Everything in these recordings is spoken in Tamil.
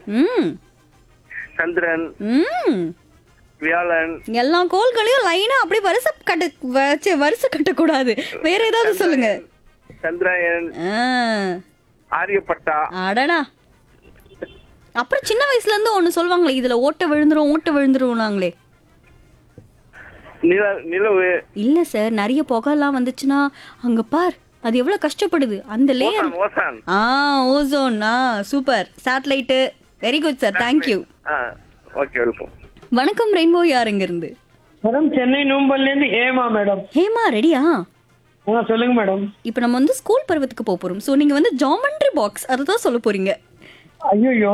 ம் சந்திரன் ம் வியாழன் எல்லா கோள்களையும் லைனா அப்படியே வரிசை கட்ட வச்சு வரிசை கட்டக்கூடாது வேற ஏதாவது சொல்லுங்க சந்திராயன் ஆ, ஆரியப்பட்டா அடடா அப்புறம் சின்ன வயசுல இருந்து ஒண்ணு சொல்லுவாங்களே இதுல ஓட்ட விழுந்துரும் ஓட்ட விழுந்துரும் நாங்களே நில நிலவு இல்ல சார் நிறைய புகைலாம் வந்துச்சுன்னா அங்க பார் அது எவ்வளவு கஷ்டப்படுது அந்த layer ozone ozone ah ozone ah super satellite very good sir thank you ah okay welcome வணக்கம் ரெயின்போ யார் இங்க இருந்து மேடம் சென்னை நூம்பல்ல இருந்து ஏமா மேடம் ஹேமா ரெடியா ஆ சொல்லுங்க மேடம் இப்போ நம்ம வந்து ஸ்கூல் பருவத்துக்கு போக போறோம் ஸோ நீங்க வந்து ஜாமெண்ட்ரி பாக்ஸ் அதை தான் சொல்ல போறீங்க ஐயோ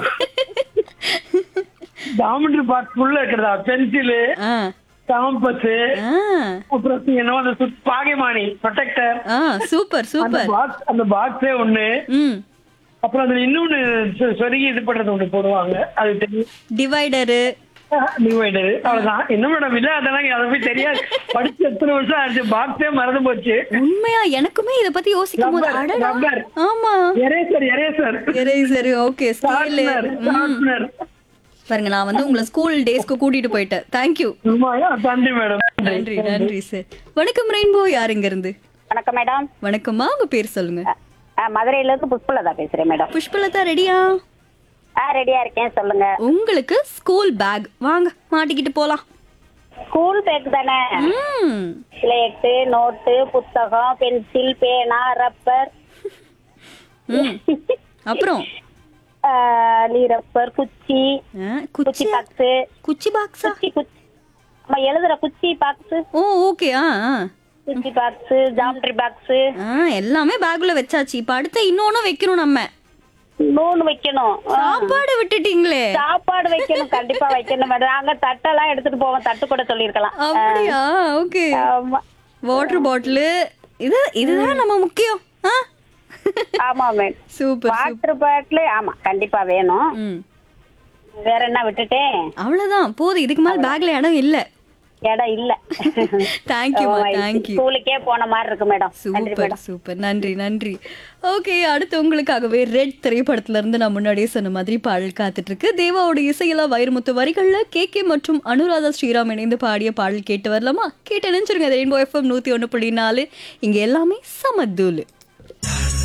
ஜாமெண்ட்ரி பாக்ஸ் ஃபுல்லா இருக்கிறதா பென்சிலு ஆ காம்பஸ் ஆ அப்புறம் என்னவோ அந்த சுத்- பாகைமானி ப்ரொடெக்டர் ஆ சூப்பர் அந்த சூப்பர் பாக்ஸ் அந்த பாக்ஸே ஒண்ணு ம் அப்புறம் அதுல இன்னொன்னு சொ- சொருகி இது பண்றது ஒண்ணு போடுவாங்க அது தெரியும் டிவைடரு டிவைடர் அவ்வளவுதான் என்ன மேடம் இல்ல அதெல்லாம் அதை போய் தெரியாது படிச்சு எத்தனை வருஷம் ஆச்சு பாக்ஸே மறந்து போச்சு உண்மையா எனக்குமே இத பத்தி யோசிக்கும் போது Rubber, அடடா rubber. ஆமா எரேசர் எரேசர் சரி ஓகே ஸ்கேலு ஷார்ப்னர் ஷார்ப்னர் பாருங்க நான் வந்து உங்களை ஸ்கூல் டேஸ்க்கு கூட்டிட்டு போயிட்டேன் தேங்க்யூ நன்றி மேடம் நன்றி நன்றி சார் வணக்கம் ரெயின்போ யார் இங்க இருந்து வணக்கம் மேடம் வணக்கம்மா உங்க பேர் சொல்லுங்க அஹ், மதுரையில இருந்து புஷ்பலதா பேசுறேன் மேடம் புஷ்பலதா ரெடியா ஆ ரெடியா இருக்கேன் சொல்லுங்க உங்களுக்கு ஸ்கூல் பேக் வாங்க மாட்டிக்கிட்டு போலாம் ஸ்கூல் பேக் தானே ம் ஸ்லேட்டு நோட்டு புத்தகம் பென்சில் பேனா ரப்பர் ம் அப்புறம் ரப்பர் குச்சி ஆ, குச்சி குச்சி பாக்ஸ் குச்சி பாக்ஸா குச்சி குச்சி நம்ம எழுதுற குச்சி பாக்ஸ் ஓ ஓகே ஆ ஆ. குச்சி பாக்ஸ் ஜாமெட்ரி பாக்ஸ் ஆ எல்லாமே பேக்குள்ள வச்சாச்சு இப்ப அடுத்து இன்னொன்னு வைக்கணும் நம்ம நூன் வைக்கணும் ஆ. சாப்பாடு விட்டுட்டீங்களே சாப்பாடு வைக்கணும் கண்டிப்பா வைக்கணும் மேடம் நாங்க தட்டெல்லாம் எடுத்துட்டு போவோம் தட்டு கூட சொல்லிருக்கலாம் அப்படியா ஓகே ஆமா வாட்டர் பாட்டில் இது இதுதான் நம்ம முக்கியம் ஆ ஆமா மேம் சூப்பர் வாட்டர் பாட்டில் ஆமா கண்டிப்பா வேணும் ம் வேற என்ன விட்டுட்டேன் அவ்வளவுதான் போதும் இதுக்கு மேல பேக்ல இடம் இல்ல இடம் இல்ல தேங்க்யூமா ஆமா, தேங்க்யூ ஸ்கூலுக்கே போன மாதிரி இருக்கு மேடம் நன்றி சூப்பர் மேடம் சூப்பர் நன்றி நன்றி ஓகே அடுத்து உங்களுக்காகவே ரெட் திரைப்படத்துல இருந்து நான் முன்னாடியே சொன்ன மாதிரி பாடல் காத்துட்டு இருக்கு தேவாவோட இசையில வைரமுத்து வரிகள்ல கே கே மற்றும் அனுராதா ஸ்ரீராம் இணைந்து பாடிய பாடல் கேட்டு வரலாமா கேட்டு நினைச்சிருங்க ரெயின்போ எஃப்எம் நூத்தி ஒண்ணு புள்ளி நாலு இங்க எல்லாமே சமத்தூள்